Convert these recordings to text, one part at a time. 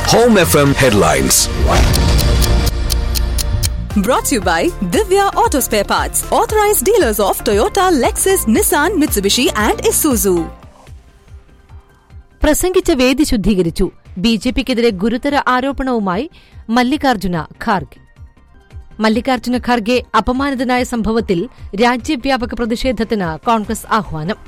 Home FM headlines. Brought to you by Divya Auto Spare Parts, authorized dealers of Toyota, Lexus, Nissan, Mitsubishi, and Isuzu. പ്രസംഗിച്ച വേദി ശുദ്ധീകരിച്ചു B J പിക്കെതിരെ ഗുരുതര ആരോപണവുമായി മല്ലികാർജുന ഖാർഗെ മല്ലികാർജുന ഖാർഗെ അപമാനിതനായ സംഭവത്തിൽ രാജ്യവ്യാപക പ്രതിഷേധത്തിന് കോൺഗ്രസ് ആഹ്വാനം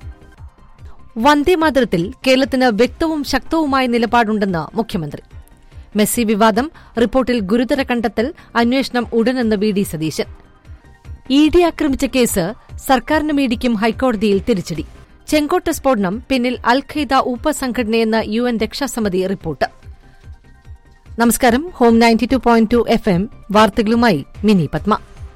വന്ദേമാതരത്തിൽ കേരളത്തിന് വ്യക്തവും ശക്തവുമായ നിലപാടുണ്ടെന്ന് മുഖ്യമന്ത്രി മെസ്സി വിവാദം റിപ്പോർട്ടിൽ ഗുരുതര കണ്ടെത്തൽ അന്വേഷണം ഉടനെന്ന് V D Satheesan E D ആക്രമിച്ച കേസ് സർക്കാരിനും ഇഡിക്കും ഹൈക്കോടതിയിൽ തിരിച്ചടി ചെങ്കോട്ട സ്ഫോടനം പിന്നിൽ അൽ ഖൈദ ഉപസംഘടനയെന്ന യു എൻ രക്ഷാസമിതി റിപ്പോർട്ട് നമസ്കാരം home ninety two point two FM എം വാർത്തകളുമായി മിനി പത്മ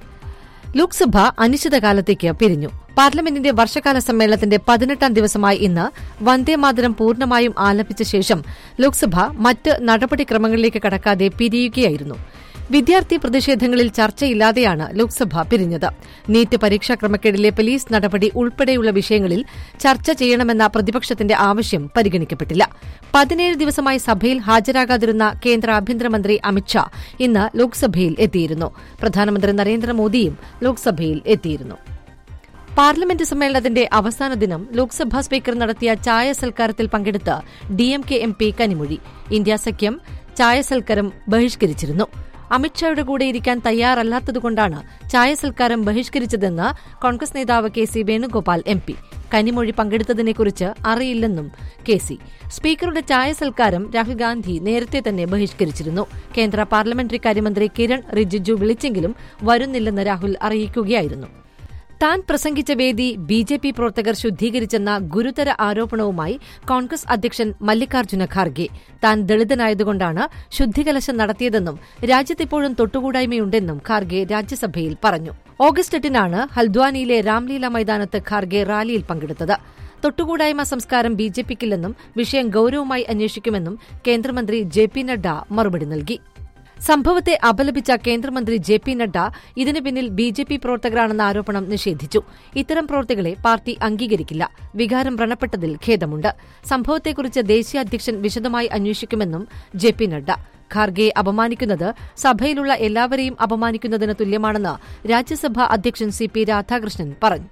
ലോക്സഭ അനിശ്ചിതകാലത്തേക്ക് പിരിഞ്ഞു പാർലമെന്റിന്റെ വർഷകാല സമ്മേളനത്തിന്റെ പതിനെട്ടാം ദിവസമായ ഇന്ന് വന്ദേമാതരം പൂർണ്ണമായും ആലപിച്ച ശേഷം ലോക്സഭ മറ്റ് നടപടിക്രമങ്ങളിലേക്ക് കടക്കാതെ പിരിയുകയായിരുന്നു വിദ്യാർത്ഥി പ്രതിഷേധങ്ങളിൽ ചർച്ചയില്ലാതെയാണ് ലോക്സഭ പിരിഞ്ഞത് നീറ്റ് പരീക്ഷാ ക്രമക്കേടിലെ പോലീസ് നടപടി ഉൾപ്പെടെയുള്ള വിഷയങ്ങളിൽ ചർച്ച ചെയ്യണമെന്ന പ്രതിപക്ഷത്തിന്റെ ആവശ്യം പരിഗണിക്കപ്പെട്ടില്ല പതിനേഴ് ദിവസമായി സഭയിൽ ഹാജരാകാതിരുന്ന കേന്ദ്ര ആഭ്യന്തരമന്ത്രി അമിത്ഷാ ഇന്ന് ലോക്സഭയിൽ എത്തിയിരുന്നു പ്രധാനമന്ത്രി നരേന്ദ്രമോദിയും ലോക്സഭയിൽ എത്തിയിരുന്നു പാർലമെന്റ് സമ്മേളനത്തിന്റെ അവസാന ദിനം ലോക്സഭാ സ്പീക്കർ നടത്തിയ ചായ സൽക്കാരത്തിൽ പങ്കെടുത്ത് DMK M P Kanimozhi India സഖ്യം ചായ സൽക്കാരം ബഹിഷ്കരിച്ചിരുന്നു അമിത്ഷായുടെ കൂടെ ഇരിക്കാൻ തയ്യാറല്ലാത്തതുകൊണ്ടാണ് ചായ സൽക്കാരം ബഹിഷ്കരിച്ചതെന്ന് കോൺഗ്രസ് നേതാവ് K C Venugopal M P Kanimozhi പങ്കെടുത്തതിനെക്കുറിച്ച് അറിയില്ലെന്നും കെ സി സ്പീക്കറുടെ ചായ സൽക്കാരം രാഹുൽ ഗാന്ധി നേരത്തെ തന്നെ ബഹിഷ്കരിച്ചിരുന്നു കേന്ദ്ര പാർലമെന്ററി കാര്യമന്ത്രി കിരൺ റിജിജു വിളിച്ചെങ്കിലും വരുന്നില്ലെന്ന് രാഹുൽ അറിയിക്കുകയായിരുന്നു താൻ പ്രസംഗിച്ച വേദി ബി ജെ പി പ്രവർത്തകർ ശുദ്ധീകരിച്ചെന്ന ഗുരുതര ആരോപണവുമായി കോൺഗ്രസ് അധ്യക്ഷൻ മല്ലികാർജ്ജുന ഖാർഗെ താൻ ദളിതനായതുകൊണ്ടാണ് ശുദ്ധികലശം നടത്തിയതെന്നും രാജ്യത്തിപ്പോഴും തൊട്ടുകൂടായ്മയുണ്ടെന്നും ഖാർഗെ രാജ്യസഭയിൽ പറഞ്ഞു ഓഗസ്റ്റ് എട്ടിനാണ് ഹൽദ്വാനിയിലെ രാംലീല മൈതാനത്ത് ഖാർഗെ റാലിയിൽ പങ്കെടുത്തത് തൊട്ടുകൂടായ്മ സംസ്കാരം ബി ജെ പിക്കില്ലെന്നും വിഷയം ഗൌരവമായി അന്വേഷിക്കുമെന്നും കേന്ദ്രമന്ത്രി ജെ പി നഡ്ഡ മറുപടി നൽകി സംഭവത്തെ അപലപിച്ച കേന്ദ്രമന്ത്രി ജെ പി നഡ്ഡ ഇതിന് പിന്നിൽ ബി ജെ പി പ്രവർത്തകരാണെന്ന ആരോപണം നിഷേധിച്ചു ഇത്തരം പ്രവർത്തികളെ പാർട്ടി അംഗീകരിക്കില്ല വികാരം വ്രണപ്പെട്ടതിൽ ഖേദമുണ്ട് സംഭവത്തെക്കുറിച്ച് ദേശീയ അധ്യക്ഷൻ വിശദമായി അന്വേഷിക്കുമെന്നും ജെ പി നഡ്ഡ ഖാർഗെയെ അപമാനിക്കുന്നത് സഭയിലുള്ള എല്ലാവരെയും അപമാനിക്കുന്നതിന് തുല്യമാണെന്ന് രാജ്യസഭാ അധ്യക്ഷൻ സി പി രാധാകൃഷ്ണൻ പറഞ്ഞു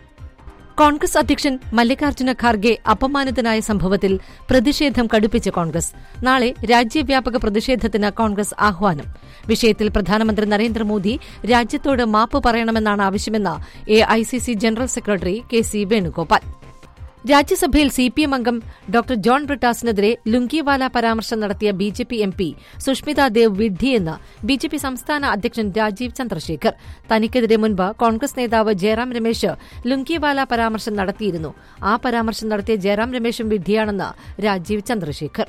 കോൺഗ്രസ് അധ്യക്ഷൻ മല്ലികാർജ്ജുന ഖാർഗെ അപമാനിതനായ സംഭവത്തിൽ പ്രതിഷേധം കടുപ്പിച്ച കോൺഗ്രസ് നാളെ രാജ്യവ്യാപക പ്രതിഷേധത്തിന് കോൺഗ്രസ് ആഹ്വാനം വിഷയത്തിൽ പ്രധാനമന്ത്രി നരേന്ദ്രമോദി രാജ്യത്തോട് മാപ്പ് പറയണമെന്നാണ് ആവശ്യമെന്ന് A I C C general secretary K C Venugopal രാജ്യസഭയിൽ സി പി എം അംഗം ഡോക്ടർ ജോൺ ബ്രിട്ടാസിനെതിരെ ലുങ്കിവാല പരാമർശം നടത്തിയ B J P M P Sushmita Dev വിഡ്ഢിയെന്ന് ബി ജെ പി സംസ്ഥാന അധ്യക്ഷൻ രാജീവ് ചന്ദ്രശേഖർ തനിക്കെതിരെ മുൻപ് കോൺഗ്രസ് നേതാവ് ജയറാം രമേശ് ലുങ്കിവാല പരാമർശം നടത്തിയിരുന്നു ആ പരാമർശം നടത്തിയ ജയറാം രമേശും വിഡ്ഢിയാണെന്ന് രാജീവ് ചന്ദ്രശേഖർ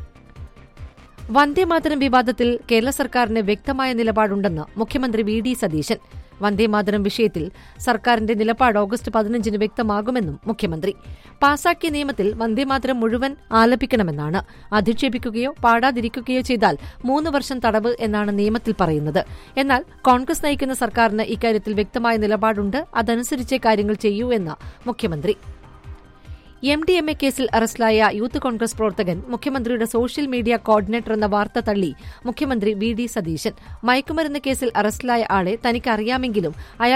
വന്ദേമാതരം വിവാദത്തിൽ കേരള സർക്കാരിന് വ്യക്തമായ നിലപാടുണ്ടെന്ന് മുഖ്യമന്ത്രി വി ഡി സതീശൻ വന്ദേമാതരം വിഷയത്തിൽ സർക്കാരിന്റെ നിലപാട് ഓഗസ്റ്റ് പതിനഞ്ചിന് വ്യക്തമാകുമെന്നും മുഖ്യമന്ത്രി പാസാക്കിയ നിയമത്തിൽ വന്ദേമാതരം മുഴുവൻ ആലപിക്കണമെന്നാണ് അധിക്ഷേപിക്കുകയോ പാടാതിരിക്കുകയോ ചെയ്താൽ മൂന്ന് വർഷം തടവ് എന്നാണ് നിയമത്തിൽ പറയുന്നത് എന്നാൽ കോൺഗ്രസ് നയിക്കുന്ന സർക്കാരിന് ഇക്കാര്യത്തിൽ വ്യക്തമായ നിലപാടുണ്ട് അതനുസരിച്ചേ കാര്യങ്ങൾ ചെയ്യൂ എന്ന് മുഖ്യമന്ത്രി എം ഡി എം എ കേസിൽ അറസ്റ്റിലായ യൂത്ത് കോൺഗ്രസ് പ്രവർത്തകൻ മുഖ്യമന്ത്രിയുടെ സോഷ്യൽ മീഡിയ കോർഡിനേറ്റർ എന്ന വാർത്ത തള്ളി മുഖ്യമന്ത്രി വി ഡി സതീശൻ മയക്കുമരുന്ന് കേസിൽ അറസ്റ്റിലായ ആളെ തനിക്കറിയാമെങ്കിലും അയാൾ